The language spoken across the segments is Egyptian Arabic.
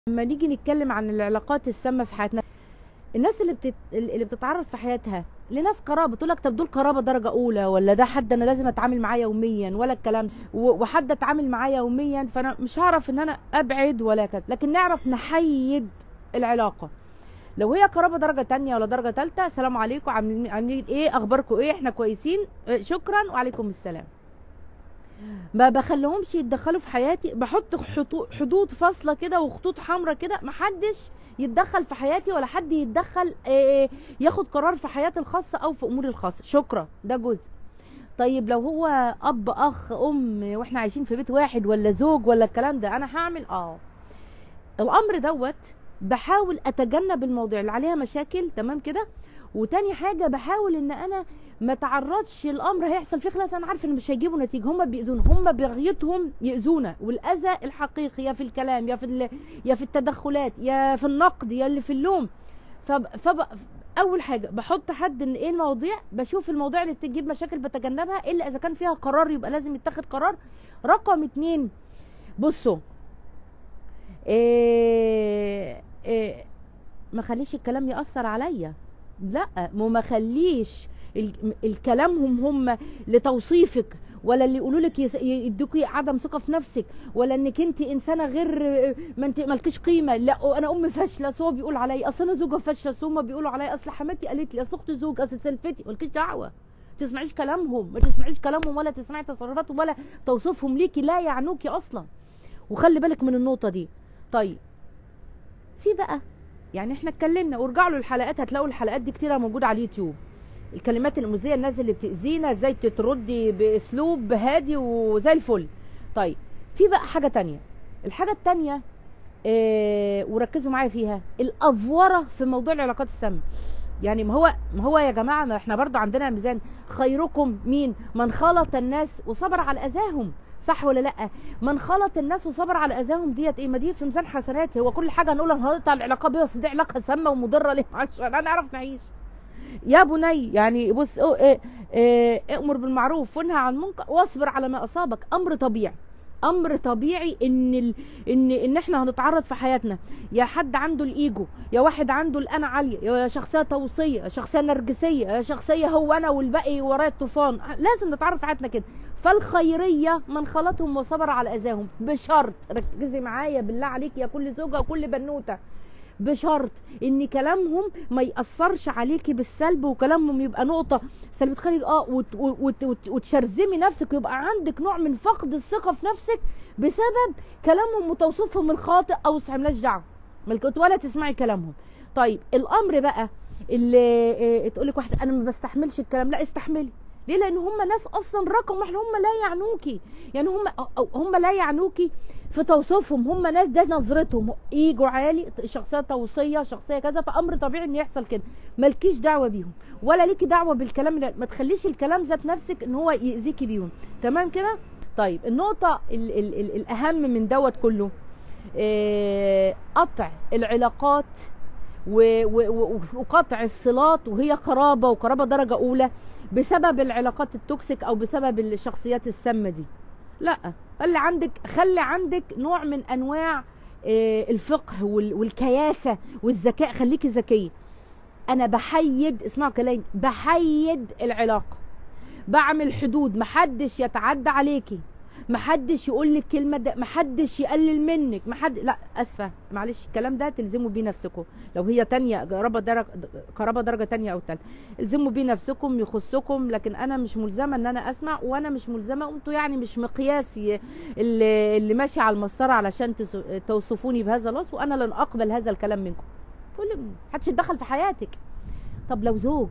لما نيجي نتكلم عن العلاقات السامه في حياتنا الناس اللي بتت... اللي بتتعرض في حياتها لناس قرابه تقول لك طب دول قرابه درجه اولى ولا ده حد انا لازم اتعامل معاه يوميا ولا الكلام ده و- وحد اتعامل معاه يوميا فانا مش هعرف ان انا ابعد ولا كذا لكن نعرف نحيد العلاقه لو هي قرابه درجه تانية ولا درجه تالتة السلام عليكم عاملين عاملين ايه اخباركم ايه احنا كويسين آه، شكرا وعليكم السلام ما بخليهمش يتدخلوا في حياتي بحط خطو- حدود فاصله كده وخطوط حمراء كده محدش يتدخل في حياتي ولا حد يتدخل آه، ياخد قرار في حياتي الخاصه او في اموري الخاصه شكرا ده جزء طيب لو هو اب اخ ام واحنا عايشين في بيت واحد ولا زوج ولا الكلام ده انا هعمل اه الامر دوت بحاول اتجنب المواضيع اللي عليها مشاكل تمام كده وتاني حاجه بحاول ان انا ما تعرضش الامر هيحصل فيه خلاف انا عارفه ان مش هيجيبوا نتيجه هم بيأذونا هم بغيتهم يأذونا والاذى الحقيقي يا في الكلام يا في ال... يا في التدخلات يا في النقد يا اللي في اللوم فب... فب... اول حاجه بحط حد ان ايه المواضيع بشوف المواضيع اللي بتجيب مشاكل بتجنبها الا اذا كان فيها قرار يبقى لازم يتخذ قرار رقم اتنين بصوا إيه إيه ما خليش الكلام يأثر عليا لا وما خليش ال- الكلامهم هم لتوصيفك ولا اللي يقولوا لك يس- يدوكي عدم ثقه في نفسك ولا انك انت انسانه غير ما انت مالكيش قيمه لا انا ام فاشله أصل هو بيقول عليا اصل انا زوجه فاشله أصل هم بيقولوا عليا اصل حماتي قالت لي اصل اختي زوج اصل سلفتي مالكيش دعوه ما تسمعيش كلامهم ما تسمعيش كلامهم ولا تسمعي تصرفاتهم ولا توصيفهم ليكي لا يعنوكي اصلا وخلي بالك من النقطه دي طيب في بقى يعني احنا اتكلمنا وارجعوا للحلقات هتلاقوا الحلقات دي كتيره موجوده على اليوتيوب الكلمات المؤذيه الناس اللي بتاذينا ازاي تتردي باسلوب هادي وزي الفل طيب في بقى حاجه تانية الحاجه التانية اه وركزوا معايا فيها الافوره في موضوع العلاقات السامه يعني ما هو ما هو يا جماعه ما احنا برضو عندنا ميزان خيركم مين من خلط الناس وصبر على اذاهم صح ولا لا من خلط الناس وصبر على اذاهم ديت ايه ما دي في ميزان حسناتي هو كل حاجه هنقول هنقطع العلاقه بيها بس دي علاقه سامه ومضره ليه عشان نعرف نعيش يا بني يعني بص اه اه اه امر بالمعروف وانهى عن المنكر واصبر على ما اصابك امر طبيعي امر طبيعي ان ال... ان ان احنا هنتعرض في حياتنا يا حد عنده الايجو يا واحد عنده الانا عاليه يا شخصيه توصيه يا شخصيه نرجسيه يا شخصيه هو انا والباقي ورايا الطوفان لازم نتعرض في حياتنا كده فالخيريه من خلطهم وصبر على اذاهم بشرط ركزي معايا بالله عليك يا كل زوجه وكل بنوته بشرط ان كلامهم ما ياثرش عليكي بالسلب وكلامهم يبقى نقطه سلبيه تخلي اه وت- وت- وت- وتشرذمي نفسك ويبقى عندك نوع من فقد الثقه في نفسك بسبب كلامهم وتوصيفهم الخاطئ او مالناش دعوه ملك- ولا تسمعي كلامهم طيب الامر بقى اللي إيه تقول لك واحده انا ما بستحملش الكلام لا استحملي ليه لان هم ناس اصلا رقم واحد هم لا يعنوكي يعني هم أو- هم لا يعنوكي في توصيفهم هم ناس ده نظرتهم ايجو عالي شخصيه توصيه شخصيه كذا فامر طبيعي ان يحصل كده مالكيش دعوه بيهم ولا ليكي دعوه بالكلام اللي ما تخليش الكلام ذات نفسك ان هو ياذيكي بيهم تمام كده طيب النقطه ال ال ال الاهم من دوت كله آه، قطع العلاقات و- و- و- وقطع الصلات وهي قرابه وقرابه درجه اولى بسبب العلاقات التوكسيك او بسبب الشخصيات السامه دي لا خلي عندك خلي عندك نوع من انواع آه، الفقه وال- والكياسه والذكاء خليكي ذكيه انا بحيد اسمعوا كلامي بحيد العلاقه بعمل حدود محدش يتعدى عليكي محدش يقول لك كلمه ده محدش يقلل منك محد لا اسفه معلش الكلام ده تلزموا بيه نفسكم لو هي تانية قرابه درجه قرابه درجه تانية او تالتة الزموا بيه نفسكم يخصكم لكن انا مش ملزمه ان انا اسمع وانا مش ملزمه انتوا يعني مش مقياسي اللي, اللي ماشي على المسطره علشان تس- توصفوني بهذا الوصف وانا لن اقبل هذا الكلام منكم تقول لي محدش يتدخل في حياتك طب لو زوج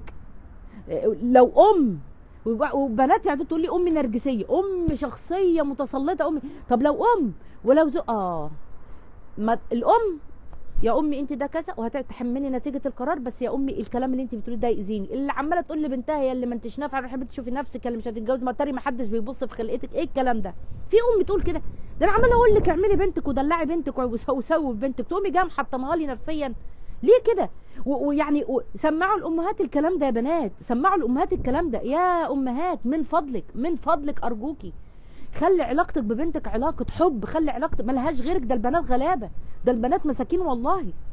لو ام وب- وبنات يعني تقول لي ام نرجسيه ام شخصيه متسلطه ام طب لو ام ولو زوج اه ما الام يا امي انت ده كذا وهتحملي نتيجه القرار بس يا امي الكلام اللي انت بتقوليه ده يأذيني اللي عماله تقول لبنتها يا اللي ما انتش نافعه روحي تشوفي نفسك يا اللي مش هتتجوزي ما تري ما حدش بيبص في خلقتك ايه الكلام ده في ام تقول كده ده انا عماله اقول لك اعملي بنتك ودلعي بنتك وسو- وسوي في بنتك تقومي جايه محطمها لي نفسيا ليه كده و- ويعني و- سمعوا الامهات الكلام ده يا بنات سمعوا الامهات الكلام ده يا امهات من فضلك من فضلك ارجوكي خلي علاقتك ببنتك علاقه حب خلي علاقتك ملهاش غيرك ده البنات غلابه ده البنات مساكين والله